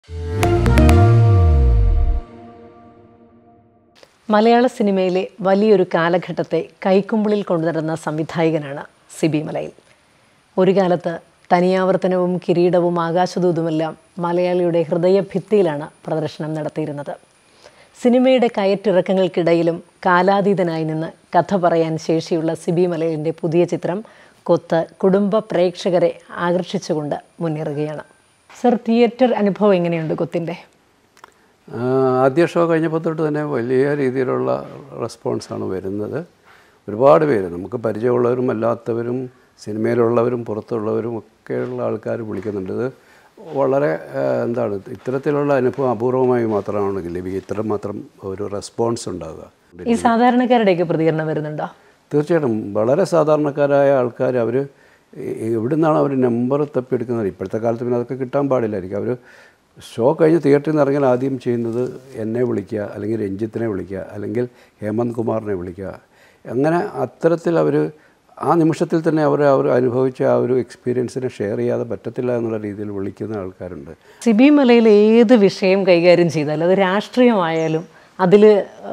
മലയാള സിനിമയിലെ വലിയൊരു കാലഘട്ടത്തെ കൈക്കുമ്പിളിൽ കൊണ്ടുനടന്ന സംവിധായകനാണ് സിബി മലയിൽ ഒരു കാലത്ത് തനിയാവർത്തനവും കിരീടവും ആകാശദൂതുമെല്ലാം മലയാളിയുടെ ഹൃദയഭിത്തിയിലാണ് പ്രദർശനം നടത്തിയിരുന്നത് സിനിമയുടെ കയറ്റിറക്കങ്ങൾക്കിടയിലും കാലാതീതനായി നിന്ന് കഥ പറയാൻ ശേഷിയുള്ള സിബി മലയിലിൻ്റെ പുതിയ ചിത്രം കൊത്ത് കുടുംബ പ്രേക്ഷകരെ ആകർഷിച്ചുകൊണ്ട് മുന്നേറുകയാണ് സർ തിയേറ്റർ അനുഭവം എങ്ങനെയുണ്ട് കൊത്തിൻ്റെ ആ, ആദ്യ ഷോ കഴിഞ്ഞപ്പോൾ തൊട്ട് തന്നെ വലിയ രീതിയിലുള്ള റെസ്പോൺസാണ് വരുന്നത് ഒരുപാട് പേര് നമുക്ക് പരിചയമുള്ളവരും അല്ലാത്തവരും സിനിമയിലുള്ളവരും പുറത്തുള്ളവരും ഒക്കെയുള്ള ആൾക്കാർ വിളിക്കുന്നുണ്ട് ഇത് വളരെ ആ, എന്താണ് ഇത്തരത്തിലുള്ള അനുഭവം അപൂർവമായി മാത്രമാണ് ലഭിക്കുക ഇത്ര മാത്രം ഒരു റെസ്പോൺസ് ഉണ്ടാകുക ഈ സാധാരണക്കാരുടെയൊക്കെ പ്രതികരണം വരുന്നുണ്ടോ തീർച്ചയായിട്ടും വളരെ സാധാരണക്കാരായ ആൾക്കാർ അവർ എവിടെ നിന്നാണ് അവർ നമ്പർ തപ്പിയെടുക്കുന്നത് ഇപ്പോഴത്തെ കാലത്ത് പിന്നെ അതൊക്കെ കിട്ടാൻ പാടില്ലായിരിക്കും അവർ ഷോ കഴിഞ്ഞ് തിയേറ്ററിൽ നിന്ന് ഇറങ്ങിയാൽ ആദ്യം ചെയ്യുന്നത് എന്നെ വിളിക്കുക അല്ലെങ്കിൽ രഞ്ജിത്തിനെ വിളിക്കുക അല്ലെങ്കിൽ ഹേമന്ത് കുമാറിനെ വിളിക്കുക അങ്ങനെ അത്തരത്തിൽ അവർ ആ നിമിഷത്തിൽ തന്നെ അവർ അവർ അനുഭവിച്ച ആ ഒരു എക്സ്പീരിയൻസിനെ ഷെയർ ചെയ്യാതെ പറ്റത്തില്ല എന്നുള്ള രീതിയിൽ വിളിക്കുന്ന ആൾക്കാരുണ്ട് സിബി മലയിൽ ഏത് വിഷയം കൈകാര്യം ചെയ്താലും അത് രാഷ്ട്രീയമായാലും അതിൽ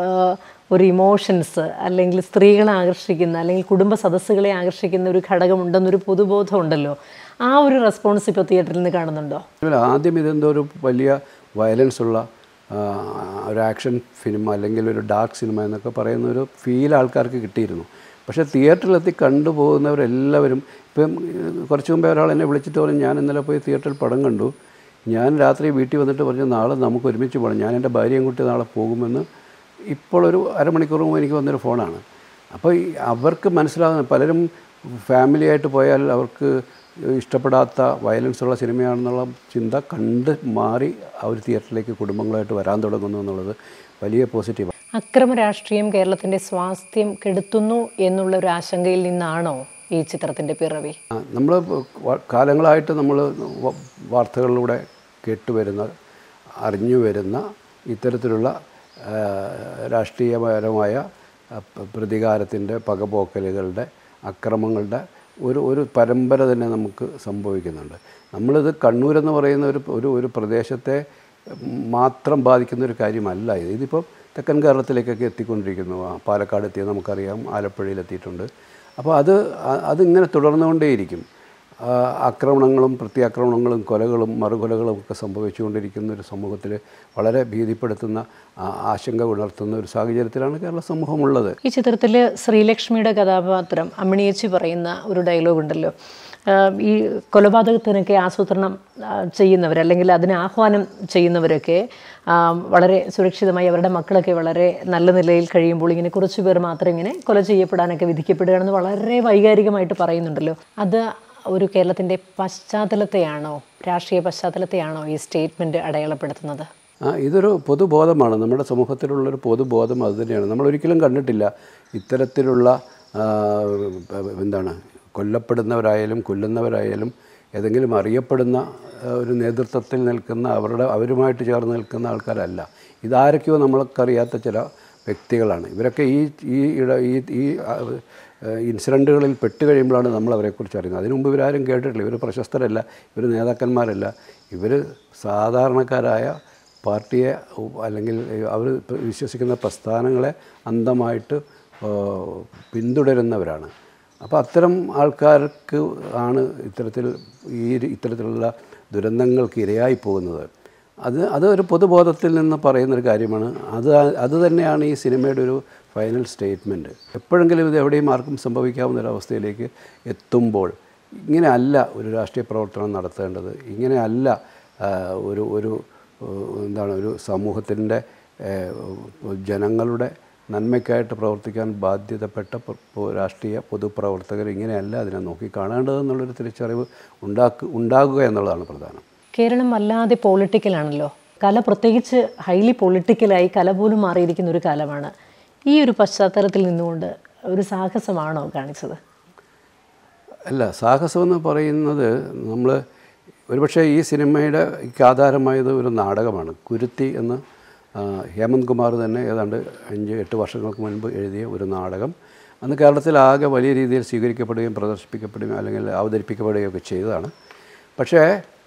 ഒരു ഇമോഷൻസ് അല്ലെങ്കിൽ സ്ത്രീകളെ ആകർഷിക്കുന്ന അല്ലെങ്കിൽ കുടുംബ സദസ്സുകളെ ആകർഷിക്കുന്ന ഒരു ഘടകമുണ്ടെന്നൊരു പൊതുബോധം ഉണ്ടല്ലോ ആ ഒരു റെസ്പോൺസ് ഇപ്പോൾ തിയേറ്ററിൽ നിന്ന് കാണുന്നുണ്ടോ ഇതിൽ ആദ്യം ഇതെന്തോ ഒരു വലിയ വയലൻസ് ഉള്ള ആ, ഒരു ആക്ഷൻ സിനിമ അല്ലെങ്കിൽ ഒരു ഡാർക്ക് സിനിമ എന്നൊക്കെ പറയുന്ന ഒരു ഫീൽ ആൾക്കാർക്ക് കിട്ടിയിരുന്നു പക്ഷേ തിയേറ്ററിലെത്തി കണ്ടുപോകുന്നവരെല്ലാവരും ഇപ്പം ഏഹ്, കുറച്ച് മുമ്പേ ഒരാൾ എന്നെ വിളിച്ചിട്ട് പറഞ്ഞു ഞാൻ ഇന്നലെ പോയി തിയേറ്ററിൽ പടം കണ്ടു ഞാൻ രാത്രി വീട്ടിൽ വന്നിട്ട് പറഞ്ഞു നാളെ നമുക്ക് ഒരുമിച്ച് പോകണം ഞാൻ എൻ്റെ ഭാര്യയും കുട്ടി നാളെ പോകുമെന്ന് ഇപ്പോൾ ഒരു അരമണിക്കൂർ മുമ്പ് എനിക്ക് വന്നൊരു ഫോണാണ് അപ്പോൾ ഈ അവർക്ക് മനസ്സിലാകുന്ന പലരും ഫാമിലിയായിട്ട് പോയാൽ അവർക്ക് ഇഷ്ടപ്പെടാത്ത വയലൻസ് ഉള്ള സിനിമയാണെന്നുള്ള ചിന്ത കണ്ട് മാറി അവർ തിയേറ്ററിലേക്ക് കുടുംബങ്ങളായിട്ട് വരാൻ തുടങ്ങുന്നു എന്നുള്ളത് വലിയ പോസിറ്റീവാണ് അക്രമ രാഷ്ട്രീയം കേരളത്തിൻ്റെ സ്വാസ്ഥ്യം കെടുത്തുന്നു എന്നുള്ള ഒരു ആശങ്കയിൽ നിന്നാണോ ഈ ചിത്രത്തിൻ്റെ പിറവി നമ്മൾ കാലങ്ങളായിട്ട് നമ്മൾ വാർത്തകളിലൂടെ കേട്ടുവരുന്ന അറിഞ്ഞു വരുന്ന ഇത്തരത്തിലുള്ള ആ, രാഷ്ട്രീയപരമായ ആ, പ- പ്രതികാരത്തിൻ്റെ പകപോക്കലുകളുടെ അക്രമങ്ങളുടെ ഒരു ഒരു പരമ്പര തന്നെ നമുക്ക് സംഭവിക്കുന്നുണ്ട് നമ്മളിത് കണ്ണൂരെന്ന് പറയുന്ന ഒരു ഒരു ഒരു പ്രദേശത്തെ മാത്രം ബാധിക്കുന്ന ഒരു കാര്യമല്ല ഇത് ഇതിപ്പോൾ തെക്കൻ കേരളത്തിലേക്കൊക്കെ എത്തിക്കൊണ്ടിരിക്കുന്നു ആ, പാലക്കാട് എത്തിയത് നമുക്കറിയാം ആലപ്പുഴയിൽ എത്തിയിട്ടുണ്ട് അപ്പോൾ അത് അ- അതിങ്ങനെ തുടർന്നുകൊണ്ടേയിരിക്കും ആ, ആക്രമണങ്ങളും പ്രത്യാക്രമണങ്ങളും കൊലകളും മറുകൊലകളും ഒക്കെ സംഭവിച്ചുകൊണ്ടിരിക്കുന്ന ഒരു സമൂഹത്തിൽ വളരെ ഭീതിപ്പെടുത്തുന്ന ആ, ആശങ്ക ഉണർത്തുന്ന ഒരു സാഹചര്യത്തിലാണ് കേരള സമൂഹമുള്ളത് ഈ ചിത്രത്തിൽ ശ്രീലക്ഷ്മിയുടെ കഥാപാത്രം അമ്മിണിയേച്ചി പറയുന്ന ഒരു ഡയലോഗ് ഉണ്ടല്ലോ ആഹ് ഈ കൊലപാതകത്തിനൊക്കെ ആസൂത്രണം ആഹ് ചെയ്യുന്നവർ അല്ലെങ്കിൽ അതിന് ആഹ്വാനം ചെയ്യുന്നവരൊക്കെ ആഹ് വളരെ സുരക്ഷിതമായി അവരുടെ മക്കളൊക്കെ വളരെ നല്ല നിലയിൽ കഴിയുമ്പോൾ ഇങ്ങനെ കുറച്ച് പേർ മാത്രം ഇങ്ങനെ കൊല ചെയ്യപ്പെടാനൊക്കെ വിധിക്കപ്പെടുകയാണെന്ന് വളരെ വൈകാരികമായിട്ട് പറയുന്നുണ്ടല്ലോ അത് ഒരു കേരളത്തിൻ്റെ പശ്ചാത്തലത്തെയാണോ രാഷ്ട്രീയ പശ്ചാത്തലത്തെയാണോ ഈ സ്റ്റേറ്റ്മെൻറ്റ് അടയാളപ്പെടുത്തുന്നത് ആ ഇതൊരു പൊതുബോധമാണ് നമ്മുടെ സമൂഹത്തിലുള്ളൊരു പൊതുബോധം അത് തന്നെയാണ് നമ്മൾ ഒരിക്കലും കണ്ടിട്ടില്ല ഇത്തരത്തിലുള്ള ആ, എന്താണ് കൊല്ലപ്പെടുന്നവരായാലും കൊല്ലുന്നവരായാലും ഏതെങ്കിലും അറിയപ്പെടുന്ന ആ, ഒരു നേതൃത്വത്തിൽ നിൽക്കുന്ന അവരുടെ അവരുമായിട്ട് ചേർന്ന് നിൽക്കുന്ന ആൾക്കാരല്ല ഇതാരൊക്കെയോ നമ്മൾക്കറിയാത്ത ചില വ്യക്തികളാണ് ഇവരൊക്കെ ഈ ഈ ഇട ഈ ഈ ആ, ഇൻസിഡൻറ്റുകളിൽ പെട്ട് കഴിയുമ്പോഴാണ് നമ്മൾ അവരെക്കുറിച്ച് അറിയുന്നത് അതിനു മുമ്പ് ഇവരാരും കേട്ടിട്ടില്ല ഇവർ പ്രശസ്തരല്ല ഇവർ നേതാക്കന്മാരല്ല ഇവർ സാധാരണക്കാരായ പാർട്ടിയെ ഉ- അല്ലെങ്കിൽ അവർ വിശ്വസിക്കുന്ന പ്രസ്ഥാനങ്ങളെ അന്ധമായിട്ട് ആ, പിന്തുടരുന്നവരാണ് അപ്പോൾ അത്തരം ആൾക്കാർക്ക് ആണ് ഇത്തരത്തിൽ ഈ ഒരു- ഇത്തരത്തിലുള്ള ദുരന്തങ്ങൾക്ക് ഇരയായി പോകുന്നത് അത് അത് ഒരു പൊതുബോധത്തിൽ നിന്ന് പറയുന്നൊരു കാര്യമാണ് അത് അത് തന്നെയാണ് ഈ സിനിമയുടെ ഒരു ഫൈനൽ സ്റ്റേറ്റ്മെൻറ്റ് എപ്പോഴെങ്കിലും ഇത് എവിടെയും ആർക്കും സംഭവിക്കാവുന്ന ഒരു അവസ്ഥയിലേക്ക് എത്തുമ്പോൾ ഇങ്ങനെ അല്ല ഒരു രാഷ്ട്രീയ പ്രവർത്തനം നടത്തേണ്ടത് ഇങ്ങനെ അല്ല ആ, ഒരു ഒരു ഏഹ്, എന്താണ് ഒരു സമൂഹത്തിൻ്റെ ഏഹ്, ജനങ്ങളുടെ നന്മയ്ക്കായിട്ട് പ്രവർത്തിക്കാൻ ബാധ്യതപ്പെട്ട പ്ര- പൊ- രാഷ്ട്രീയ പൊതുപ്രവർത്തകർ ഇങ്ങനെയല്ല അതിനെ നോക്കി കാണേണ്ടതെന്നുള്ളൊരു തിരിച്ചറിവ് ഉണ്ടാക്കു ഉണ്ടാകുക എന്നുള്ളതാണ് പ്രധാനം കേരളം വല്ലാതെ പൊളിറ്റിക്കലാണല്ലോ കല പ്രത്യേകിച്ച് ഹൈലി പൊളിറ്റിക്കലായി കല പോലും മാറിയിരിക്കുന്ന ഒരു കാലമാണ് ഈ ഒരു പശ്ചാത്തലത്തിൽ നിന്നുകൊണ്ട് ഒരു സാഹസമാണോ കാണിച്ചത് അല്ല സാഹസമെന്ന് പറയുന്നത് നമ്മൾ ഒരുപക്ഷെ ഈ സിനിമയുടെ ആധാരമായത് ഒരു നാടകമാണ് കുരുത്തി എന്ന് ആ, ഹേമന്ത് കുമാർ തന്നെ ഏതാണ്ട് അഞ്ച് എട്ട് വർഷങ്ങൾക്ക് മുൻപ് എഴുതിയ ഒരു നാടകം അന്ന് കേരളത്തിൽ ആകെ വലിയ രീതിയിൽ സ്വീകരിക്കപ്പെടുകയും പ്രദർശിപ്പിക്കപ്പെടുകയും അല്ലെങ്കിൽ അവതരിപ്പിക്കപ്പെടുകയും ഒക്കെ ചെയ്തതാണ് പക്ഷേ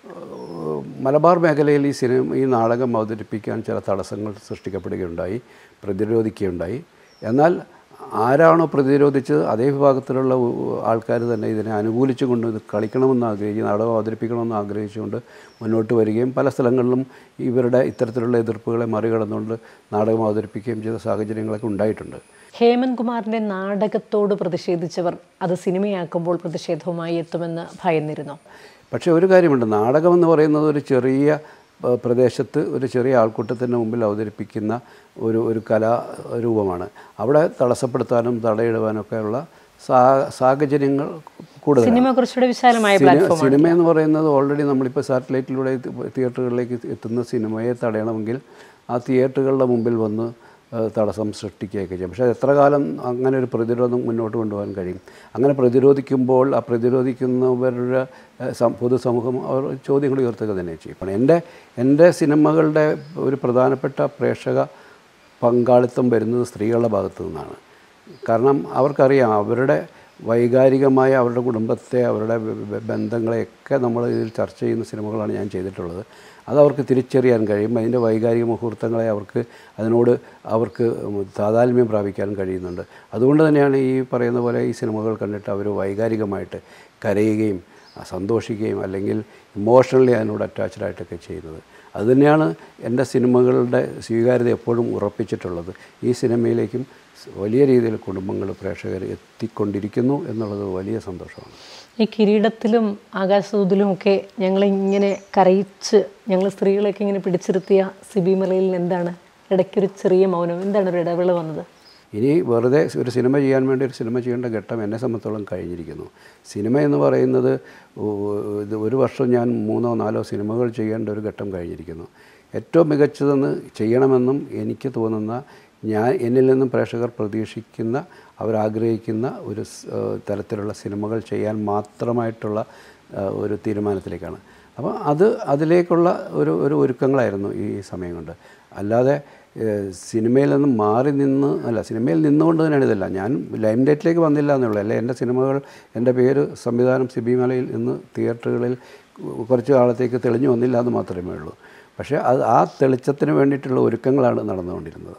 ഏഹ്, മലബാർ മേഖലയിൽ ഈ സിനിമ ഈ നാടകം അവതരിപ്പിക്കാൻ ചില തടസ്സങ്ങൾ സൃഷ്ടിക്കപ്പെടുകയുണ്ടായി പ്രതിരോധിക്കുകയുണ്ടായി എന്നാൽ ആരാണോ പ്രതിരോധിച്ചത് അതേ വിഭാഗത്തിലുള്ള ആൾക്കാർ തന്നെ ഇതിനെ അനുകൂലിച്ചുകൊണ്ട് ഇത് കളിക്കണമെന്ന് ആഗ്രഹിച്ച് നാടകം അവതരിപ്പിക്കണമെന്ന് ആഗ്രഹിച്ചുകൊണ്ട് മുന്നോട്ട് വരികയും പല സ്ഥലങ്ങളിലും ഇവരുടെ ഇത്തരത്തിലുള്ള എതിർപ്പുകളെ മറികടന്നുകൊണ്ട് നാടകം അവതരിപ്പിക്കുകയും ചെയ്ത സാഹചര്യങ്ങളൊക്കെ ഉണ്ടായിട്ടുണ്ട് ഹേമന്ത് കുമാറിന്റെ നാടകത്തോട് പ്രതിഷേധിച്ചവർ അത് സിനിമയാക്കുമ്പോൾ പ്രതിഷേധവുമായി എത്തുമെന്ന് ഭയന്നിരുന്നു പക്ഷേ ഒരു കാര്യമുണ്ട് നാടകം എന്ന് പറയുന്നത് ഒരു ചെറിയ ഏഹ്, പ്രദേശത്ത് ഒരു ചെറിയ ആൾക്കൂട്ടത്തിൻ്റെ മുമ്പിൽ അവതരിപ്പിക്കുന്ന ഒരു ഒരു കലാരൂപമാണ് അവിടെ തടസ്സപ്പെടുത്താനും തടയിടുവാനൊക്കെ ഉള്ള സാ സാഹചര്യങ്ങൾ കൂടുതലാണ് സിനിമ കുറച്ചുകൂടെ വിശാലമായ സിനി- പ്ലാറ്റ്ഫോം സിനിമ എന്ന് പറയുന്നത് ഓൾറെഡി നമ്മളിപ്പോൾ സാറ്റലൈറ്റിലൂടെ തിയേറ്ററുകളിലേക്ക് എത്തുന്ന സിനിമയെ തടയണമെങ്കിൽ ആ തിയേറ്ററുകളുടെ മുമ്പിൽ വന്ന് ഏഹ്, തടസ്സം സൃഷ്ടിക്കുകയൊക്കെ ചെയ്യും പക്ഷേ എത്ര കാലം അങ്ങനെ ഒരു പ്രതിരോധം മുന്നോട്ട് കൊണ്ടുപോകാൻ കഴിയും അങ്ങനെ പ്രതിരോധിക്കുമ്പോൾ ആ പ്രതിരോധിക്കുന്നവരുടെ ഏഹ്, സം- പൊതുസമൂഹം അവർ ചോദ്യങ്ങൾ ഉയർത്തുക തന്നെ ചെയ്യും അപ്പോൾ എൻ്റെ എൻ്റെ സിനിമകളുടെ ഒരു പ്രധാനപ്പെട്ട പ്രേക്ഷക പങ്കാളിത്തം വരുന്നത് സ്ത്രീകളുടെ ഭാഗത്തു നിന്നാണ് കാരണം അവർക്കറിയാം അവരുടെ വൈകാരികമായ അവരുടെ കുടുംബത്തെ അവരുടെ ബ- ബ- ബന്ധങ്ങളെയൊക്കെ നമ്മൾ ഇതിൽ ചർച്ച ചെയ്യുന്ന സിനിമകളാണ് ഞാൻ ചെയ്തിട്ടുള്ളത് അത് അവർക്ക് തിരിച്ചറിയാൻ കഴിയും അതിൻ്റെ വൈകാരിക മുഹൂർത്തങ്ങളെ അവർക്ക് അതിനോട് അവർക്ക് താതാത്മ്യം പ്രാപിക്കാനും കഴിയുന്നുണ്ട് അതുകൊണ്ട് തന്നെയാണ് ഈ പറയുന്ന പോലെ ഈ സിനിമകൾ കണ്ടിട്ട് അവർ വൈകാരികമായിട്ട് കരയുകയും ആ, സന്തോഷിക്കുകയും അല്ലെങ്കിൽ ഇമോഷണലി അതിനോട് അറ്റാച്ച്ഡ് ആയിട്ടൊക്കെ ചെയ്യുന്നത് അതുതന്നെയാണ് എൻ്റെ സിനിമകളുടെ സ്വീകാര്യത എപ്പോഴും ഉറപ്പിച്ചിട്ടുള്ളത് ഈ സിനിമയിലേക്കും സ് വലിയ രീതിയിൽ കുടുംബങ്ങൾ പ്രേക്ഷകർ എത്തിക്കൊണ്ടിരിക്കുന്നു എന്നുള്ളത് വലിയ സന്തോഷമാണ് ഈ കിരീടത്തിലും ആകാശദൂതിലും ഒക്കെ ഞങ്ങൾ ഇങ്ങനെ കരയിച്ച് ഞങ്ങൾ സ്ത്രീകളെയൊക്കെ ഇങ്ങനെ പിടിച്ചിരുത്തിയ സിബി മലയിൽ എന്താണ് ഇടയ്ക്കൊരു ചെറിയ മൗനം എന്താണ് ഒരു ഇടവേള വന്നത് ഇനി വെറുതെ ഒരു സിനിമ ചെയ്യാൻ വേണ്ടി ഒരു സിനിമ ചെയ്യേണ്ട ഘട്ടം എന്നെ സംബന്ധിച്ചോളം കഴിഞ്ഞിരിക്കുന്നു സിനിമ എന്ന് പറയുന്നത് ഓ- ഇത് ഒരു വർഷം ഞാൻ മൂന്നോ നാലോ സിനിമകൾ ചെയ്യേണ്ട ഒരു ഘട്ടം കഴിഞ്ഞിരിക്കുന്നു ഏറ്റവും മികച്ചതെന്ന് ചെയ്യണമെന്നും എനിക്ക് തോന്നുന്ന ഞാൻ എന്നിൽ നിന്നും പ്രേക്ഷകർ പ്രതീക്ഷിക്കുന്ന അവരാഗ്രഹിക്കുന്ന ഒരു സ്- ഏഹ് തരത്തിലുള്ള സിനിമകൾ ചെയ്യാൻ മാത്രമായിട്ടുള്ള ഏഹ് ഒരു തീരുമാനത്തിലേക്കാണ് അപ്പോൾ അത് അതിലേക്കുള്ള ഒരു ഒരു ഒരുക്കങ്ങളായിരുന്നു ഈ സമയം കൊണ്ട് അല്ലാതെ ഏഹ് സിനിമയിൽ നിന്നും മാറി നിന്ന് അല്ല സിനിമയിൽ നിന്നുകൊണ്ട് തന്നെയാണ് ഇതല്ല ഞാൻ ലൈം ലൈറ്റിലേക്ക് വന്നില്ല എന്നുള്ളൂ അല്ലെ എൻ്റെ സിനിമകൾ എൻ്റെ പേര് സംവിധാനം സിബി മലയിൽ ഇന്ന് തിയേറ്ററുകളിൽ കുറച്ച് കാലത്തേക്ക് തെളിഞ്ഞു വന്നില്ല എന്ന് മാത്രമേ ഉള്ളൂ പക്ഷേ അത് ആ തെളിച്ചത്തിന് വേണ്ടിയിട്ടുള്ള ഒരുക്കങ്ങളാണ് നടന്നുകൊണ്ടിരുന്നത്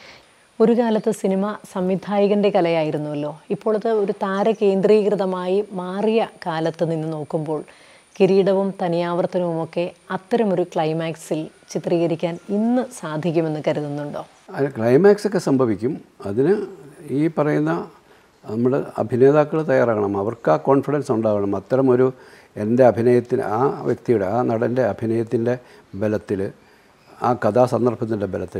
ഒരു കാലത്ത് സിനിമ സംവിധായകൻ്റെ കലയായിരുന്നുവല്ലോ ഇപ്പോഴത്തെ ഒരു താരകേന്ദ്രീകൃതമായി മാറിയ കാലത്ത് നിന്ന് നോക്കുമ്പോൾ കിരീടവും തനിയാവർത്തനവുമൊക്കെ അത്തരമൊരു ക്ലൈമാക്സിൽ ചിത്രീകരിക്കാൻ ഇന്ന് സാധിക്കുമെന്ന് കരുതുന്നുണ്ടോ അതിന് ക്ലൈമാക്സ് ഒക്കെ സംഭവിക്കും അതിന് ഈ പറയുന്ന നമ്മുടെ അഭിനേതാക്കൾ തയ്യാറാകണം അവർക്ക് ആ കോൺഫിഡൻസ് ഉണ്ടാവണം അത്തരം ഒരു എൻ്റെ അഭിനയത്തിന് ആ വ്യക്തിയുടെ ആ നടൻ്റെ അഭിനയത്തിൻ്റെ ബലത്തിൽ ആ കഥാസന്ദർഭത്തിൻ്റെ ബലത്തിൽ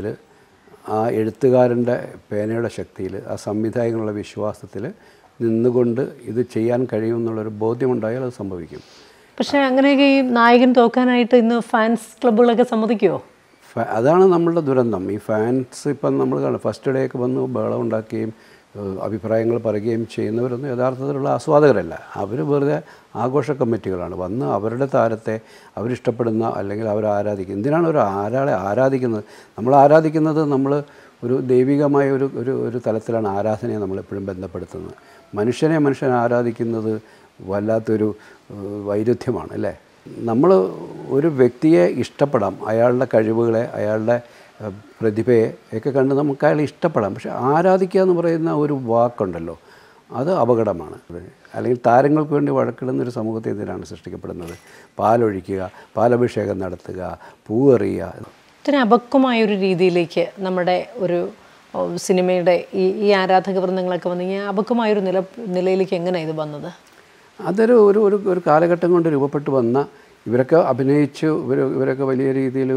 ആ എഴുത്തുകാരൻ്റെ പേനയുടെ ശക്തിയിൽ ആ സംവിധായകനുള്ള വിശ്വാസത്തിൽ നിന്നുകൊണ്ട് ഇത് ചെയ്യാൻ കഴിയുമെന്നുള്ളൊരു ബോധ്യമുണ്ടായാൽ അത് സംഭവിക്കും പക്ഷേ അങ്ങനെയൊക്കെ ഈ നായകൻ തോക്കാനായിട്ട് ഇന്ന് ഫാൻസ് ക്ലബ്ബുകളൊക്കെ സമ്മതിക്കുമോ ഫ- അതാണ് നമ്മളുടെ ദുരന്തം ഈ ഫാൻസ് ഇപ്പം നമ്മൾ കാണും ഫസ്റ്റ് ഡേ ഒക്കെ വന്ന് ബഹളം ഉണ്ടാക്കുകയും ഏഹ്, അഭിപ്രായങ്ങൾ പറയുകയും ചെയ്യുന്നവരൊന്നും യഥാർത്ഥത്തിലുള്ള ആസ്വാദകരല്ല അവർ വെറുതെ ആഘോഷ കമ്മിറ്റികളാണ് വന്ന് അവരുടെ താരത്തെ അവരിഷ്ടപ്പെടുന്ന അല്ലെങ്കിൽ അവർ ആരാധിക്കുക എന്തിനാണ് ഒരു ആരാളെ ആരാധിക്കുന്നത് നമ്മൾ ആരാധിക്കുന്നത് നമ്മൾ ഒരു ദൈവികമായ ഒരു ഒരു ഒരു തലത്തിലാണ് ആരാധനയെ നമ്മളെപ്പോഴും ബന്ധപ്പെടുത്തുന്നത് മനുഷ്യനെ മനുഷ്യൻ ആരാധിക്കുന്നത് വല്ലാത്തൊരു ഏഹ്, വൈരുദ്ധ്യമാണ് അല്ലേ നമ്മൾ ഒരു വ്യക്തിയെ ഇഷ്ടപ്പെടാം അയാളുടെ കഴിവുകളെ അയാളുടെ ഏഹ്, പ്രതിഭയെ ഒക്കെ കണ്ട് നമുക്ക് അയാളെ ഇഷ്ടപ്പെടാം പക്ഷെ ആരാധിക്കുക എന്ന് പറയുന്ന ഒരു വാക്കുണ്ടല്ലോ അത് അപകടമാണ് അല്ലെങ്കിൽ താരങ്ങൾക്ക് വേണ്ടി വഴക്കിടുന്ന ഒരു സമൂഹത്തെ എന്തിനാണ് സൃഷ്ടിക്കപ്പെടുന്നത് പാലൊഴിക്കുക പാലഭിഷേകം നടത്തുക പൂവെറിയുക ഇത്ര അപക്വമായ ഒരു രീതിയിലേക്ക് നമ്മുടെ ഒരു ഓ, സിനിമയുടെ ഈ ഈ ആരാധക വൃന്ദങ്ങളൊക്കെ വന്ന് ഈ അപക്വമായൊരു നില നിലയിലേക്ക് എങ്ങനെയാണ് ഇത് വന്നത് അതൊരു ഒരു ഒരു ഒരു കാലഘട്ടം കൊണ്ട് രൂപപ്പെട്ടു വന്ന ഇവരൊക്കെ അഭിനയിച്ചു ഇവർ ഇവരൊക്കെ വലിയ രീതിയിൽ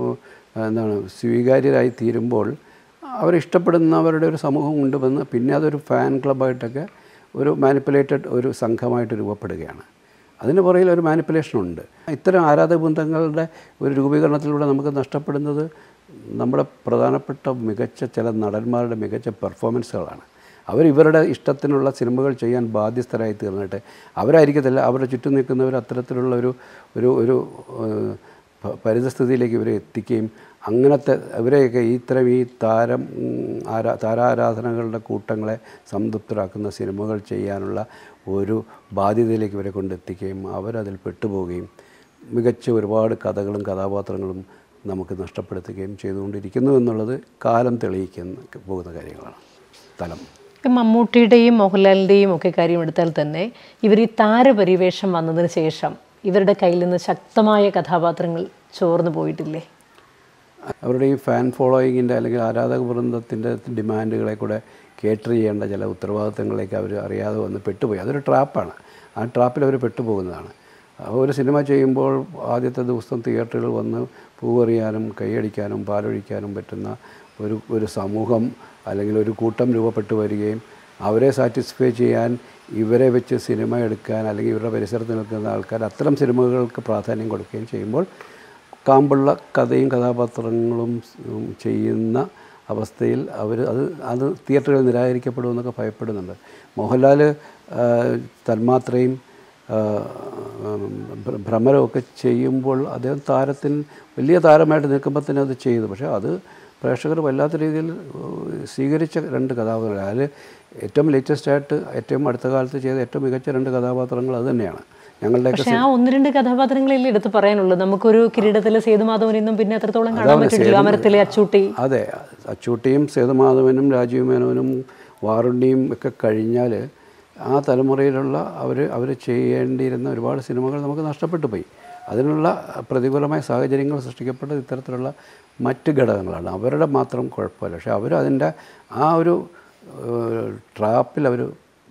എന്താണ് സ്വീകാര്യരായി തീരുമ്പോൾ അവരിഷ്ടപ്പെടുന്നവരുടെ ഒരു സമൂഹം കൊണ്ടുവന്ന് പിന്നെ അതൊരു ഫാൻ ക്ലബ്ബായിട്ടൊക്കെ ഒരു മാനിപ്പുലേറ്റഡ് ഒരു സംഘമായിട്ട് രൂപപ്പെടുകയാണ് അതിന് പുറകിൽ ഒരു മാനിപ്പുലേഷൻ ഉണ്ട് ഇത്തരം ആരാധക ബന്ധങ്ങളുടെ ഒരു രൂപീകരണത്തിലൂടെ നമുക്ക് നഷ്ടപ്പെടുന്നത് നമ്മുടെ പ്രധാനപ്പെട്ട മികച്ച ചില നടന്മാരുടെ മികച്ച പെർഫോമൻസുകളാണ് അവർ ഇവരുടെ ഇഷ്ടത്തിനുള്ള സിനിമകൾ ചെയ്യാൻ ബാധ്യസ്ഥരായി തീർന്നിട്ട് അവരായിരിക്കത്തില്ല അവരുടെ ചുറ്റും നിൽക്കുന്നവർ അത്തരത്തിലുള്ള ഒരു ഒരു ഒരു ഏഹ്, പ- പരിതസ്ഥിതിയിലേക്ക് ഇവരെ എത്തിക്കുകയും അങ്ങനത്തെ ഇവരെയൊക്കെ ഈ ഇത്തരം ഈ താരം ഉം, ആരാ താരാരാധനകളുടെ കൂട്ടങ്ങളെ സംതൃപ്തരാക്കുന്ന സിനിമകൾ ചെയ്യാനുള്ള ഒരു ബാധ്യതയിലേക്ക് ഇവരെ കൊണ്ടെത്തിക്കുകയും അവരതിൽ പെട്ടുപോവുകയും മികച്ച ഒരുപാട് കഥകളും കഥാപാത്രങ്ങളും നമുക്ക് നഷ്ടപ്പെടുത്തുകയും ചെയ്തുകൊണ്ടിരിക്കുന്നു എന്നുള്ളത് കാലം തെളിയിക്കുന്ന പോകുന്ന കാര്യങ്ങളാണ് തലം ഇപ്പം മമ്മൂട്ടിയുടെയും മോഹൻലാലിൻ്റെയും ഒക്കെ കാര്യം എടുത്താൽ തന്നെ ഇവർ ഈ താരപരിവേഷം വന്നതിന് ശേഷം ഇവരുടെ കയ്യിൽ നിന്ന് ശക്തമായ കഥാപാത്രങ്ങൾ ചോർന്നു പോയിട്ടില്ലേ അവരുടെ ഈ ഫാൻ ഫോളോയിങ്ങിൻ്റെ അല്ലെങ്കിൽ ആരാധക വൃന്ദത്തിൻ്റെ ഡിമാൻഡുകളെ കൂടെ കേറ്റർ ചെയ്യേണ്ട ചില ഉത്തരവാദിത്തങ്ങളിലേക്ക് അവർ അറിയാതെ വന്ന് പെട്ടുപോയി അതൊരു ട്രാപ്പാണ് ആ ട്രാപ്പിൽ അവർ പെട്ടുപോകുന്നതാണ് അപ്പോൾ ഒരു സിനിമ ചെയ്യുമ്പോൾ ആദ്യത്തെ ദിവസം തിയേറ്ററുകൾ വന്ന് പൂവെറിയാനും കൈയടിക്കാനും പാലൊഴിക്കാനും പറ്റുന്ന ഒരു ഒരു സമൂഹം അല്ലെങ്കിൽ ഒരു കൂട്ടം രൂപപ്പെട്ടു വരികയും അവരെ സാറ്റിസ്ഫൈ ചെയ്യാൻ ഇവരെ വെച്ച് സിനിമ എടുക്കാൻ അല്ലെങ്കിൽ ഇവരുടെ പരിസരത്ത് നിൽക്കുന്ന ആൾക്കാർ അത്തരം സിനിമകൾക്ക് പ്രാധാന്യം കൊടുക്കുകയും ചെയ്യുമ്പോൾ കാമ്പുള്ള കഥയും കഥാപാത്രങ്ങളും ഉം, ചെയ്യുന്ന അവസ്ഥയിൽ അവർ അത് അത് തിയേറ്ററുകളിൽ നിരാകരിക്കപ്പെടുമെന്നൊക്കെ ഭയപ്പെടുന്നുണ്ട് മോഹൻലാൽ ആ, തന്മാത്രയും ആ, ഭ്ര- ഭ്രമരമൊക്കെ ചെയ്യുമ്പോൾ അദ്ദേഹം താരത്തിന് വലിയ താരമായിട്ട് നിൽക്കുമ്പോൾ തന്നെ അത് ചെയ്തു പക്ഷേ അത് പ്രേക്ഷകർ വല്ലാത്ത രീതിയിൽ ഏഹ്, സ്വീകരിച്ച രണ്ട് കഥാപാത്രങ്ങൾ അതിൽ ഏറ്റവും ലേറ്റസ്റ്റ് ആയിട്ട് ഏറ്റവും അടുത്ത കാലത്ത് ചെയ്ത ഏറ്റവും മികച്ച രണ്ട് കഥാപാത്രങ്ങൾ അത് തന്നെയാണ് ഞങ്ങളുടെയൊക്കെ പക്ഷെ ആ ഒന്ന് രണ്ട് കഥാപാത്രങ്ങളല്ലേ എടുത്ത് പറയാനുള്ളൂ നമുക്കൊരു കിരീടത്തിലെ സേതുമാധവനെന്നും പിന്നെ അത്രത്തോളം കാണാൻ അതാണ് പറ്റില്ല സേതു- അമരത്തിലെ അച്ചൂട്ടി അതെ അച്ചൂട്ടിയും സേതുമാധവനും രാജീവ് മേനോനും വാറുണ്ണിയും ഒക്കെ കഴിഞ്ഞാൽ ആ തലമുറയിലുള്ള അവർ അവർ ചെയ്യേണ്ടിയിരുന്ന ഒരുപാട് സിനിമകൾ നമുക്ക് നഷ്ടപ്പെട്ടു പോയി അതിനുള്ള പ്രതികൂലമായ സാഹചര്യങ്ങൾ സൃഷ്ടിക്കപ്പെട്ടത് ഇത്തരത്തിലുള്ള മറ്റ് ഘടകങ്ങളാണ് അവരുടെ മാത്രം കുഴപ്പമില്ല പക്ഷേ അവർ അതിൻ്റെ ആ ഒരു ട്രാപ്പിൽ അവർ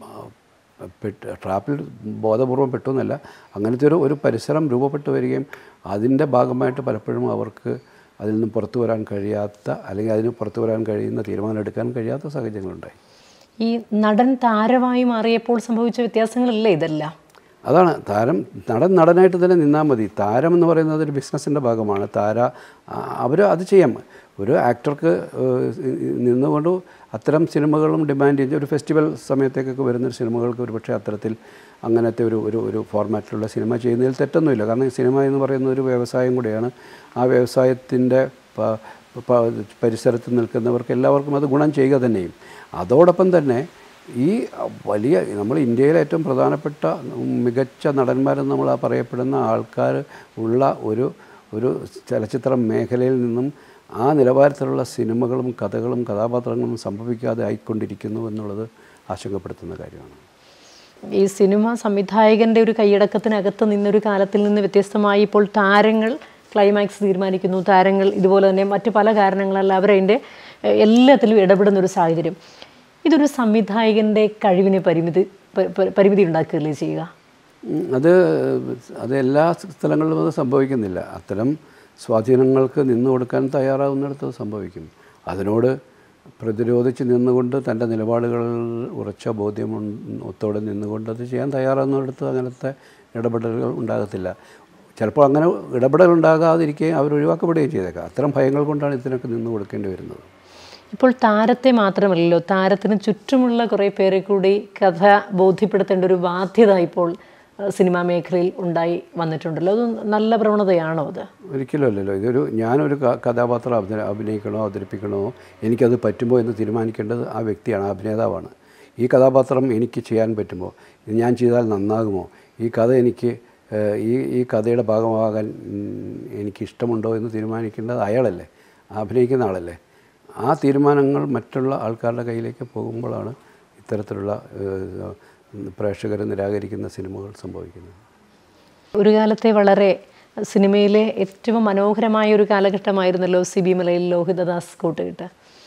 പെട്ട് ട്രാപ്പിൽ ബോധപൂർവം പെട്ടു എന്നല്ല അങ്ങനത്തെ ഒരു ഒരു പരിസരം രൂപപ്പെട്ടു വരികയും അതിൻ്റെ ഭാഗമായിട്ട് പലപ്പോഴും അവർക്ക് അതിൽ നിന്നും പുറത്തു വരാൻ കഴിയാത്ത അല്ലെങ്കിൽ അതിന് പുറത്തു വരാൻ കഴിയുന്ന തീരുമാനം എടുക്കാൻ കഴിയാത്ത സാഹചര്യങ്ങളുണ്ടായി ഈ നടൻ താരമായി മാറിയപ്പോൾ സംഭവിച്ച വ്യത്യാസങ്ങളല്ലേ ഇതെല്ലാം അതാണ് താരം നടൻ നടനായിട്ട് തന്നെ നിന്നാൽ മതി താരം എന്ന് പറയുന്നത് ഒരു ബിസിനസ്സിൻ്റെ ഭാഗമാണ് താര അവർ അത് ചെയ്യാം ഒരു ആക്ടർക്ക് നിന്നുകൊണ്ട് അത്തരം സിനിമകളും ഡിമാൻഡ് ചെയ്ത് ഒരു ഫെസ്റ്റിവൽ സമയത്തേക്കൊക്കെ വരുന്ന സിനിമകൾക്ക് ഒരു പക്ഷേ അത്തരത്തിൽ അങ്ങനത്തെ ഒരു ഒരു ഒരു ഫോർമാറ്റിലുള്ള സിനിമ ചെയ്യുന്നതിൽ തെറ്റൊന്നുമില്ല കാരണം സിനിമ എന്ന് പറയുന്ന ഒരു വ്യവസായം കൂടിയാണ് ആ വ്യവസായത്തിൻ്റെ പ- പ- പരിസരത്ത് നിൽക്കുന്നവർക്ക് എല്ലാവർക്കും അത് ഗുണം ചെയ്യുക തന്നെയും അതോടൊപ്പം തന്നെ ഈ വലിയ നമ്മൾ ഇന്ത്യയിലെ ഏറ്റവും പ്രധാനപ്പെട്ട മികച്ച നടന്മാരെന്ന് നമ്മൾ ആ പറയപ്പെടുന്ന ആൾക്കാർ ഉള്ള ഒരു ഒരു ചലച്ചിത്ര മേഖലയിൽ നിന്നും ആ നിലവാരത്തിലുള്ള സിനിമകളും കഥകളും കഥാപാത്രങ്ങളും സംഭവിക്കാതെ ആയിക്കൊണ്ടിരിക്കുന്നു എന്നുള്ളത് ആശങ്കപ്പെടുത്തുന്ന കാര്യമാണ് ഈ സിനിമ സംവിധായകന്റെ ഒരു കൈയടക്കത്തിനകത്ത് നിന്നൊരു കാലത്തിൽ നിന്ന് വ്യത്യസ്തമായി ഇപ്പോൾ താരങ്ങൾ ക്ലൈമാക്സ് തീരുമാനിക്കുന്നു താരങ്ങൾ ഇതുപോലെ തന്നെ മറ്റു പല കാരണങ്ങളല്ല അവരതിൻ്റെ എഹ്, എല്ലാത്തിലും ഇടപെടുന്ന ഒരു സാഹചര്യം ഇതൊരു സംവിധായകന്റെ കഴിവിന് പരിമിതി പ- പ- പരിമിതി ഉണ്ടാക്കുകയല്ലേ ചെയ്യുക ഉം, അത് അത് എല്ലാ സ്ഥലങ്ങളിലും അത് സംഭവിക്കുന്നില്ല അത്തരം സ്വാധീനങ്ങൾക്ക് നിന്നു കൊടുക്കാൻ തയ്യാറാവുന്നിടത്ത് അത് സംഭവിക്കും അതിനോട് പ്രതിരോധിച്ച് നിന്നുകൊണ്ട് തൻ്റെ നിലപാടുകൾ ഉറച്ച ബോധ്യം ഒത്തോടെ നിന്നുകൊണ്ട് അത് ചെയ്യാൻ തയ്യാറാവുന്നിടത്ത് അങ്ങനത്തെ ഇടപെടലുകൾ ഉണ്ടാകത്തില്ല ചിലപ്പോൾ അങ്ങനെ ഇടപെടൽ ഉണ്ടാകാതിരിക്കുകയും അവർ ഒഴിവാക്കപ്പെടുകയും ചെയ്തേക്കാം അത്തരം ഭയങ്ങൾ കൊണ്ടാണ് ഇതിനൊക്കെ നിന്ന് കൊടുക്കേണ്ടി വരുന്നത് ഇപ്പോൾ താരത്തെ മാത്രമല്ലല്ലോ താരത്തിന് ചുറ്റുമുള്ള കുറേ പേരെ കൂടി കഥ ബോധ്യപ്പെടുത്തേണ്ട ഒരു ബാധ്യത ഇപ്പോൾ അഹ്, സിനിമാ മേഖലയിൽ ഉണ്ടായി വന്നിട്ടുണ്ടല്ലോ അത് നല്ല പ്രവണതയാണോ അത് ഒരിക്കലും അല്ലല്ലോ ഇതൊരു ഞാനൊരു ക- കഥാപാത്രം അഭിനയ അഭിനയിക്കണോ അവതരിപ്പിക്കണോ എനിക്കത് പറ്റുമോ എന്ന് തീരുമാനിക്കേണ്ടത് ആ വ്യക്തിയാണ് ആ അഭിനേതാവാണ് ഈ കഥാപാത്രം എനിക്ക് ചെയ്യാൻ പറ്റുമോ ഇത് ഞാൻ ചെയ്താൽ നന്നാകുമോ ഈ കഥ എനിക്ക് ഏഹ്, ഈ ഈ കഥയുടെ ഭാഗമാകാൻ ഉം, എനിക്ക് ഇഷ്ടമുണ്ടോ എന്ന് തീരുമാനിക്കേണ്ടത് അയാളല്ലേ ആ അഭിനയിക്കുന്ന ആളല്ലേ ആ തീരുമാനങ്ങൾ മറ്റുള്ള ആൾക്കാരുടെ കയ്യിലേക്ക് പോകുമ്പോഴാണ് ഇത്തരത്തിലുള്ള ഏഹ്, പ്രേക്ഷകർ നിരാകരിക്കുന്ന സിനിമകൾ സംഭവിക്കുന്നത് ഒരു കാലത്തെ വളരെ സിനിമയിലെ ഏറ്റവും മനോഹരമായ ഒരു കാലഘട്ടമായിരുന്നല്ലോ സി ബി മലയിൽ ലോഹിതദാസ് കൂട്ടുകെട്ട്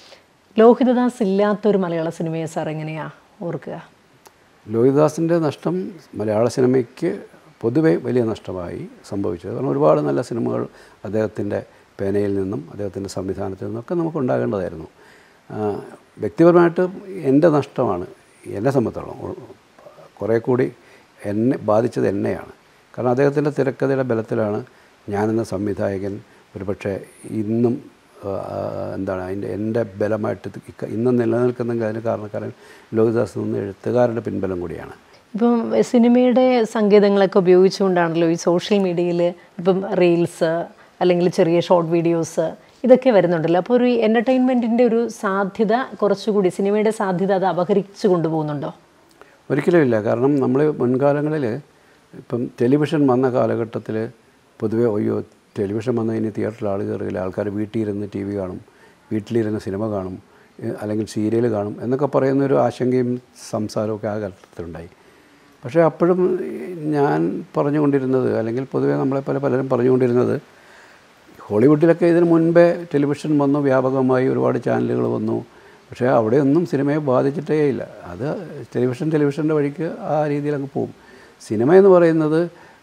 ലോഹിതദാസ് ഇല്ലാത്തൊരു മലയാള സിനിമയെ സാർ എങ്ങനെയാ ഓർക്കുക ലോഹിദാസിൻ്റെ നഷ്ടം മലയാള സിനിമയ്ക്ക് പൊതുവെ വലിയ നഷ്ടമായി സംഭവിച്ചത് കാരണം ഒരുപാട് നല്ല സിനിമകൾ അദ്ദേഹത്തിൻ്റെ പേനയിൽ നിന്നും അദ്ദേഹത്തിൻ്റെ സംവിധാനത്തിൽ നിന്നൊക്കെ നമുക്ക് ഉണ്ടാകേണ്ടതായിരുന്നു ആ, വ്യക്തിപരമായിട്ട് എൻ്റെ നഷ്ടമാണ് എന്നെ സംബന്ധിച്ചോളം കുറേ കൂടി എന്നെ ബാധിച്ചത് എന്നെയാണ് കാരണം അദ്ദേഹത്തിൻ്റെ തിരക്കഥയുടെ ബലത്തിലാണ് ഞാനെന്ന സംവിധായകൻ ഒരുപക്ഷെ ഇന്നും ആ, എന്താണ് അതിൻ്റെ എൻ്റെ ബലമായിട്ട് ഇത് ഇക്ക- ഇന്നും നിലനിൽക്കുന്നെങ്കിൽ അതിന് കാരണക്കാരൻ ലോഹിദാസ് നിന്ന് എഴുത്തുകാരുടെ പിൻബലം കൂടിയാണ് ഇപ്പം സിനിമയുടെ സങ്കേതങ്ങളൊക്കെ ഉപയോഗിച്ചുകൊണ്ടാണല്ലോ ഈ സോഷ്യൽ മീഡിയയിൽ ഇപ്പം റീൽസ് അല്ലെങ്കിൽ ചെറിയ ഷോർട്ട് വീഡിയോസ് ഇതൊക്കെ വരുന്നുണ്ടല്ലോ അപ്പോൾ ഒരു എൻ്റർടൈൻമെൻറ്റിൻ്റെ ഒരു സാധ്യത കുറച്ചുകൂടി സിനിമയുടെ സാധ്യത അത് അപഹരിച്ചു കൊണ്ടുപോകുന്നുണ്ടോ ഒരിക്കലും ഇല്ല കാരണം നമ്മൾ മുൻകാലങ്ങളിൽ ഇപ്പം ടെലിവിഷൻ വന്ന കാലഘട്ടത്തിൽ പൊതുവേ അയ്യോ ടെലിവിഷൻ വന്നാൽ ഇനി തിയേറ്ററിൽ ആൾ കയറില്ല ആൾക്കാർ വീട്ടിലിരുന്ന് ടി വി കാണും വീട്ടിലിരുന്ന് സിനിമ കാണും ഏഹ് അല്ലെങ്കിൽ സീരിയൽ കാണും എന്നൊക്കെ പറയുന്നൊരു ആശങ്കയും സംസാരമൊക്കെ ആ കാലത്തുണ്ടായി പക്ഷേ അപ്പോഴും ഞാൻ പറഞ്ഞുകൊണ്ടിരുന്നത് അല്ലെങ്കിൽ പൊതുവേ നമ്മളെ പല പലരും പറഞ്ഞുകൊണ്ടിരുന്നത് ഹോളിവുഡിലൊക്കെ ഇതിന് മുൻപേ ടെലിവിഷൻ വന്നു വ്യാപകമായി ഒരുപാട് ചാനലുകൾ വന്നു പക്ഷേ അവിടെയൊന്നും സിനിമയെ ബാധിച്ചിട്ടേ ഇല്ല അത് ടെലിവിഷൻ ടെലിവിഷൻ്റെ വഴിക്ക് ആ രീതിയിൽ അങ്ങ് പോകും സിനിമ എന്ന് പറയുന്നത്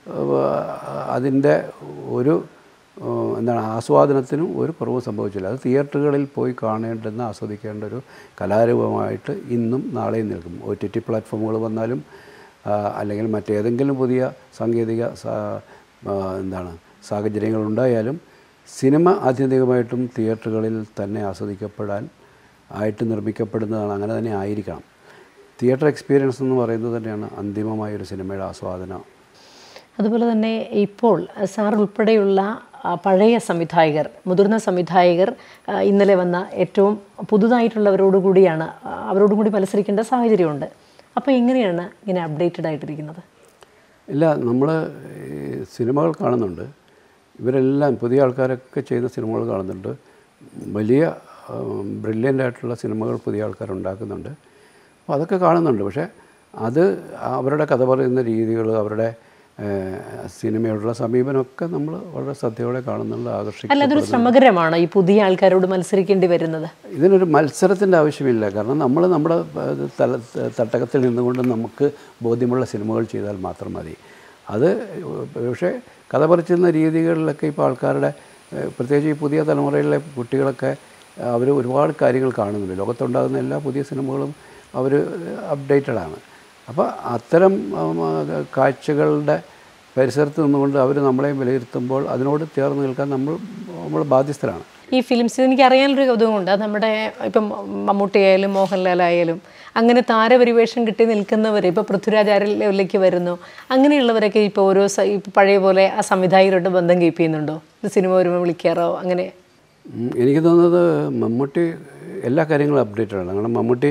അതിൻ്റെ ഒരു ഏഹ്, എന്താണ് ആസ്വാദനത്തിനും ഒരു കുറവ് സംഭവിച്ചില്ല അത് തിയേറ്ററുകളിൽ പോയി കാണേണ്ടുന്ന ആസ്വദിക്കേണ്ട ഒരു കലാരൂപമായിട്ട് ഇന്നും നാളെയും നിൽക്കും ഒ ടി ടി പ്ലാറ്റ്ഫോമുകൾ വന്നാലും ആ, അല്ലെങ്കിൽ മറ്റേതെങ്കിലും പുതിയ സാങ്കേതിക സാ- ആ, എന്താണ് സാഹചര്യങ്ങൾ ഉണ്ടായാലും സിനിമ ആത്യന്തികമായിട്ടും തിയേറ്ററുകളിൽ തന്നെ ആസ്വദിക്കപ്പെടാൻ ആയിട്ട് നിർമ്മിക്കപ്പെടുന്നതാണ് അങ്ങനെ തന്നെ ആയിരിക്കണം തിയേറ്റർ എക്സ്പീരിയൻസ് എന്ന് പറയുന്നത് തന്നെയാണ് അന്തിമമായ ഒരു സിനിമയുടെ ആസ്വാദനം അതുപോലെ തന്നെ ഇപ്പോൾ സാർ ഉൾപ്പെടെയുള്ള ആ, പഴയ സംവിധായകർ മുതിർന്ന സംവിധായകർ ആ, ഇന്നലെ വന്ന ഏറ്റവും പുതുതായിട്ടുള്ളവരോട് കൂടിയാണ് ആ, അവരോടും കൂടി മത്സരിക്കേണ്ട സാഹചര്യമുണ്ട് അപ്പോൾ എങ്ങനെയാണ് ഇങ്ങനെ അപ്ഡേറ്റഡ് ആയിട്ടിരിക്കുന്നത് ഇല്ല നമ്മൾ സിനിമകൾ കാണുന്നുണ്ട് ഇവരെല്ലാം പുതിയ ആൾക്കാരൊക്കെ ചെയ്യുന്ന സിനിമകൾ കാണുന്നുണ്ട് വലിയ ബ്രില്യൻ്റ് ആയിട്ടുള്ള സിനിമകൾ പുതിയ ആൾക്കാർ ഉണ്ടാക്കുന്നുണ്ട് അപ്പോൾ അതൊക്കെ കാണുന്നുണ്ട് പക്ഷേ അത് അവരുടെ കഥ പറയുന്ന രീതികൾ അവരുടെ ഏഹ്, സിനിമയോടുള്ള സമീപനമൊക്കെ നമ്മൾ വളരെ ശ്രദ്ധയോടെ കാണുന്നുണ്ട് ആകർഷിക്കും അല്ല അതൊരു ശ്രമകരമാണ് ഈ പുതിയ ആൾക്കാരോട് മത്സരിക്കേണ്ടി വരുന്നത് ഇതിനൊരു മത്സരത്തിൻ്റെ ആവശ്യമില്ല കാരണം നമ്മൾ നമ്മുടെ ഏഹ്, തല തട്ടകത്തിൽ നിന്നുകൊണ്ട് നമുക്ക് ബോധ്യമുള്ള സിനിമകൾ ചെയ്താൽ മാത്രം മതി അത് പക്ഷേ കഥ പറിച്ചുന്ന രീതികളിലൊക്കെ ഇപ്പോൾ ആൾക്കാരുടെ ഏഹ്, പ്രത്യേകിച്ച് ഈ പുതിയ തലമുറയിലെ കുട്ടികളൊക്കെ അവർ ഒരുപാട് കാര്യങ്ങൾ കാണുന്നുണ്ട് ലോകത്തുണ്ടാകുന്ന എല്ലാ പുതിയ സിനിമകളും അവർ അപ്ഡേറ്റഡ് ആണ് അപ്പോൾ അത്തരം ഉം, ആ, കാഴ്ചകളുടെ പരിസരത്ത് നിന്നുകൊണ്ട് അവർ നമ്മളെയും വിലയിരുത്തുമ്പോൾ അതിനോട് ചേർന്ന് നിൽക്കാൻ നമ്മൾ നമ്മൾ ബാധ്യസ്ഥരാണ് ഈ ഫിലിംസ് എനിക്ക് അറിയാനൊരു കൗതുകമുണ്ട് അത് നമ്മുടെ ഇപ്പം മമ്മൂട്ടി ആയാലും മോഹൻലാൽ ആയാലും അങ്ങനെ താരപരിവേഷം കിട്ടി നിൽക്കുന്നവർ ഇപ്പോൾ പൃഥ്വിരാജ് ആരിലേക്ക് വരുന്നു അങ്ങനെയുള്ളവരൊക്കെ ഇപ്പോൾ ഓരോ സ- ഇപ്പൊ പഴയ പോലെ ആ സംവിധായകരോട് ബന്ധം കീപ്പ് ചെയ്യുന്നുണ്ടോ ഇത് സിനിമ വരുമ്പോൾ വിളിക്കാറോ അങ്ങനെ ഉം, എനിക്ക് തോന്നുന്നത് മമ്മൂട്ടി എല്ലാ കാര്യങ്ങളും അപ്ഡേറ്റഡ് ആണ് കാരണം മമ്മൂട്ടി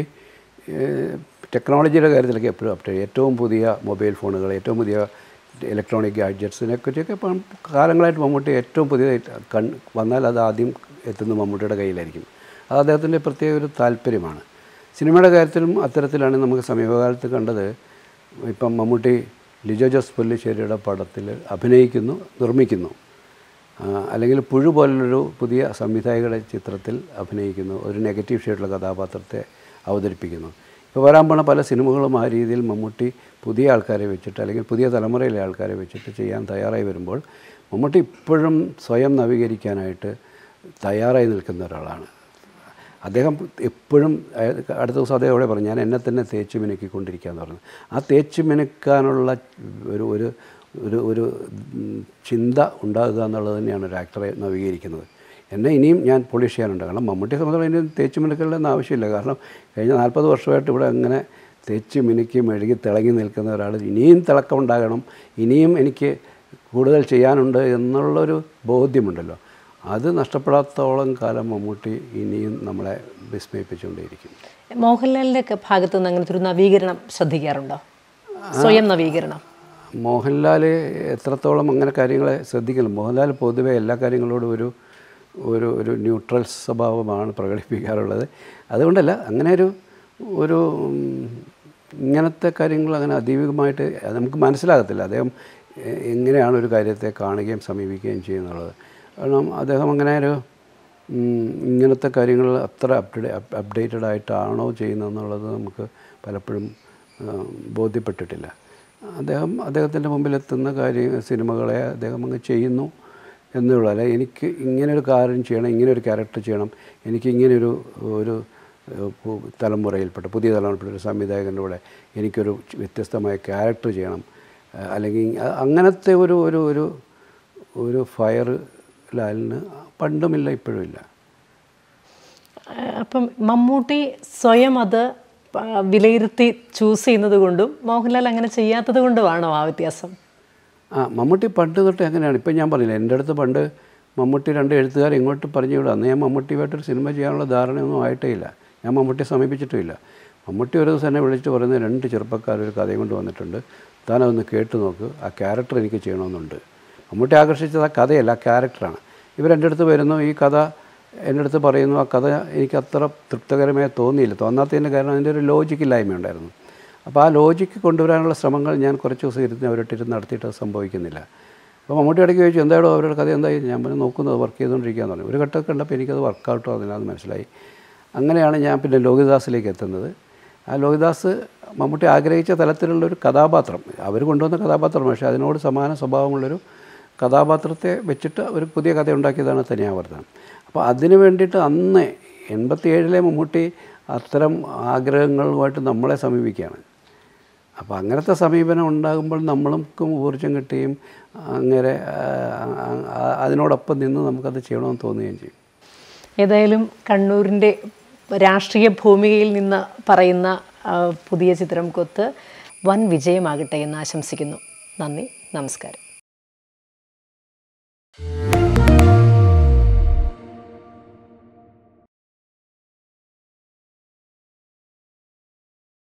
ടെക്നോളജിയുടെ കാര്യത്തിലൊക്കെ എപ്പോഴും അപ്ഡേറ്റ് ഏറ്റവും പുതിയ മൊബൈൽ ഫോണുകൾ ഏറ്റവും പുതിയ ഇലക്ട്രോണിക് ഗാഡ്ജറ്റ്സിനെ പറ്റിയൊക്കെ ഇപ്പം കാലങ്ങളായിട്ട് മമ്മൂട്ടി ഏറ്റവും പുതിയതായിട്ട് കൺ വന്നാൽ അത് ആദ്യം എത്തുന്നത് മമ്മൂട്ടിയുടെ കയ്യിലായിരിക്കും അത് അദ്ദേഹത്തിൻ്റെ പ്രത്യേക ഒരു താല്പര്യമാണ് സിനിമയുടെ കാര്യത്തിലും അത്തരത്തിലാണ് നമുക്ക് സമീപകാലത്ത് കണ്ടത് ഇപ്പം മമ്മൂട്ടി ലിജോ ജോസ് പുല്ലിശ്ശേരിയുടെ പടത്തിൽ അഭിനയിക്കുന്നു നിർമ്മിക്കുന്നു ആ, അല്ലെങ്കിൽ പുഴു പോലുള്ളൊരു പുതിയ സംവിധായകരുടെ ചിത്രത്തിൽ അഭിനയിക്കുന്നു ഒരു നെഗറ്റീവ് ഷെയ്ഡുള്ള കഥാപാത്രത്തെ അവതരിപ്പിക്കുന്നു ഇപ്പോൾ വരാൻ പോണ പല സിനിമകളും ആ രീതിയിൽ മമ്മൂട്ടി പുതിയ ആൾക്കാരെ വെച്ചിട്ട് അല്ലെങ്കിൽ പുതിയ തലമുറയിലെ ആൾക്കാരെ വെച്ചിട്ട് ചെയ്യാൻ തയ്യാറായി വരുമ്പോൾ മമ്മൂട്ടി ഇപ്പോഴും സ്വയം നവീകരിക്കാനായിട്ട് തയ്യാറായി നിൽക്കുന്ന ഒരാളാണ് അദ്ദേഹം എപ്പോഴും അയാൾ- അടുത്ത ദിവസം അദ്ദേഹം അവിടെ പറഞ്ഞു ഞാൻ എന്നെ തന്നെ തേച്ച് മിനുക്കിക്കൊണ്ടിരിക്കുക എന്ന് പറഞ്ഞു ആ തേച്ച് മിനുക്കാനുള്ള ഒരു ഒരു ഒരു ഒരു ഉം, ചിന്ത ഉണ്ടാകുക എന്നുള്ളത് തന്നെയാണ് ഒരു ആക്ടറെ നവീകരിക്കുന്നത് എന്നെ ഇനിയും ഞാൻ പോളിഷ് ചെയ്യാനുണ്ട് കാരണം മമ്മൂട്ടിയെ സംബന്ധിച്ചിടത്തോളം ഇനി തേച്ച് മിനുക്കലിൻ്റെ ഒന്നും ആവശ്യമില്ല കാരണം കഴിഞ്ഞ നാൽപ്പത് വർഷമായിട്ട് ഇവിടെ അങ്ങനെ തേച്ച് മിനുക്കി മെഴുകി തിളങ്ങി നിൽക്കുന്ന ഒരാൾ ഇനിയും തിളക്കം ഉണ്ടാകണം ഇനിയും എനിക്ക് കൂടുതൽ ചെയ്യാനുണ്ട് എന്നുള്ളൊരു ബോധ്യമുണ്ടല്ലോ അത് നഷ്ടപ്പെടാത്തോളം കാലം മമ്മൂട്ടി ഇനിയും നമ്മളെ വിസ്മയിപ്പിച്ചുകൊണ്ടേയിരിക്കും മോഹൻലാലിൻ്റെ ഒക്കെ ഭാഗത്ത് നിന്ന് അങ്ങനത്തെ ഒരു നവീകരണം ശ്രദ്ധിക്കാറുണ്ടോ സ്വയം നവീകരണം മോഹൻലാൽ എത്രത്തോളം അങ്ങനെ കാര്യങ്ങളെ ശ്രദ്ധിക്കണം മോഹൻലാൽ പൊതുവെ എല്ലാ കാര്യങ്ങളോടും ഒരു ഒരു ഒരു ന്യൂട്രൽ സ്വഭാവമാണ് പ്രകടിപ്പിക്കാറുള്ളത് അതുകൊണ്ടല്ല അങ്ങനെ ഒരു ഒരു ഉം, ഇങ്ങനത്തെ കാര്യങ്ങൾ അങ്ങനെ അതീവികമായിട്ട് അത് നമുക്ക് മനസ്സിലാകത്തില്ല അദ്ദേഹം എ- എങ്ങനെയാണ് ഒരു കാര്യത്തെ കാണുകയും സമീപിക്കുകയും ചെയ്യുന്നുള്ളത് കാരണം അദ്ദേഹം അങ്ങനെ ഒരു ഉം, ഇങ്ങനത്തെ കാര്യങ്ങൾ അത്ര അപ്ഡേ അപ്ഡേറ്റഡ് ആയിട്ടാണോ ചെയ്യുന്നതെന്നുള്ളത് നമുക്ക് പലപ്പോഴും ആ, ബോധ്യപ്പെട്ടിട്ടില്ല അദ്ദേഹം അദ്ദേഹത്തിൻ്റെ മുമ്പിലെത്തുന്ന കാര്യം സിനിമകളെ അദ്ദേഹം അങ്ങ് ചെയ്യുന്നു എന്നുള്ളൂ അല്ല എനിക്ക് ഇങ്ങനെ ഒരു കാര്യം ചെയ്യണം ഇങ്ങനെ ഒരു ക്യാരക്ടർ ചെയ്യണം എനിക്ക് ഇങ്ങനെ ഒരു ഒരു ഏഹ്, പു- തലമുറയിൽപ്പെട്ട പുതിയ തലമുറയിൽപ്പെട്ട ഒരു സംവിധായകൻ്റെ കൂടെ എനിക്കൊരു വ്യത്യസ്തമായ ക്യാരക്ടർ ചെയ്യണം ഏഹ്, അല്ലെങ്കിൽ അ- അങ്ങനത്തെ ഒരു ഒരു ഒരു ഒരു ഫയർ ലാലിന് പണ്ടുമില്ല ഇപ്പോഴും ഇല്ല ആ, അപ്പം മമ്മൂട്ടി സ്വയം അത് ആ, വിലയിരുത്തി ചൂസ് ചെയ്യുന്നത് കൊണ്ടും മോഹൻലാൽ അങ്ങനെ ചെയ്യാത്തത് കൊണ്ടുമാണോ ആ വ്യത്യാസം ആ മമ്മൂട്ടി പണ്ട് തൊട്ട് അങ്ങനെയാണ് ഇപ്പം ഞാൻ പറഞ്ഞില്ല എൻ്റെ അടുത്ത് പണ്ട് മമ്മൂട്ടി രണ്ട് എഴുത്തുകാർ ഇങ്ങോട്ട് പറഞ്ഞു വിടുക അന്ന് ഞാൻ മമ്മൂട്ടിയുമായിട്ടൊരു സിനിമ ചെയ്യാനുള്ള ധാരണയൊന്നും ആയിട്ടേ ഇല്ല ഞാൻ മമ്മൂട്ടിയെ സമീപിച്ചിട്ടുമില്ല മമ്മൂട്ടി ഒരു ദിവസം എന്നെ വിളിച്ചിട്ട് പറയുന്നത് രണ്ട് ചെറുപ്പക്കാർ ഒരു കഥയും കൊണ്ട് വന്നിട്ടുണ്ട് താനതൊന്ന് കേട്ട് നോക്ക് ആ ക്യാരക്ടർ എനിക്ക് ചെയ്യണമെന്നുണ്ട് മമ്മൂട്ടി ആകർഷിച്ചത് ആ കഥയല്ല ആ ക്യാരക്ടറാണ് ഇവരെൻ്റെ അടുത്ത് വരുന്നു ഈ കഥ എൻ്റെ അടുത്ത് പറയുന്നു ആ കഥ എനിക്ക് അത്ര തൃപ്തികരമായി തോന്നിയില്ല തോന്നാത്തതിൻ്റെ കാരണം അതിൻ്റെ ഒരു ലോജിക്കില്ലായ്മ ഉണ്ടായിരുന്നു അപ്പോൾ ആ ലോജിക്ക് കൊണ്ടുവരാനുള്ള ശ്രമങ്ങൾ ഞാൻ കുറച്ച് ദിവസം ഇരുന്ന് അവരിട്ടിരുന്ന് നടത്തിയിട്ട് അത് സംഭവിക്കുന്നില്ല അപ്പോൾ മമ്മൂട്ടി ഇടയ്ക്ക് ചോദിച്ചു എന്തായാലും അവരുടെ കഥ എന്തായി ഞാൻ പറഞ്ഞു നോക്കുന്നത് വർക്ക് ചെയ്തുകൊണ്ടിരിക്കുകയെന്ന് പറഞ്ഞു ഒരു ഘട്ടമൊക്കെ കണ്ടപ്പോൾ എനിക്കത് വർക്കൗട്ട് ആകുന്നില്ല മനസ്സിലായി അങ്ങനെയാണ് ഞാൻ പിന്നെ ലോഹിദാസിലേക്ക് എത്തുന്നത് ആ ലോഹിദാസ് മമ്മൂട്ടി ആഗ്രഹിച്ച തലത്തിലുള്ള ഒരു കഥാപാത്രം അവർ കൊണ്ടുവന്ന കഥാപാത്രം പക്ഷേ അതിനോട് സമാന സ്വഭാവമുള്ളൊരു കഥാപാത്രത്തെ വെച്ചിട്ട് ഒരു പുതിയ കഥ ഉണ്ടാക്കിയതാണ് തനിയാവർത്തനം അപ്പോൾ അതിന് വേണ്ടിയിട്ട് അന്ന് എൺപത്തി ഏഴിലെ മമ്മൂട്ടി അത്തരം ആഗ്രഹങ്ങളുമായിട്ട് നമ്മളെ സമീപിക്കുകയാണ് അപ്പോൾ അങ്ങനത്തെ സമീപനം ഉണ്ടാകുമ്പോൾ നമ്മൾക്കും ഊർജ്ജം കിട്ടുകയും അങ്ങനെ ആ, ആ, അതിനോടൊപ്പം നിന്ന് നമുക്കത് ചെയ്യണമെന്ന് തോന്നുകയും ചെയ്യും ഏതായാലും കണ്ണൂരിൻ്റെ രാഷ്ട്രീയ ഭൂമികയിൽ നിന്ന് പറയുന്ന ആ, പുതിയ ചിത്രം കൊത്ത് വൻ വിജയമാകട്ടെ എന്ന് ആശംസിക്കുന്നു നന്ദി നമസ്കാരം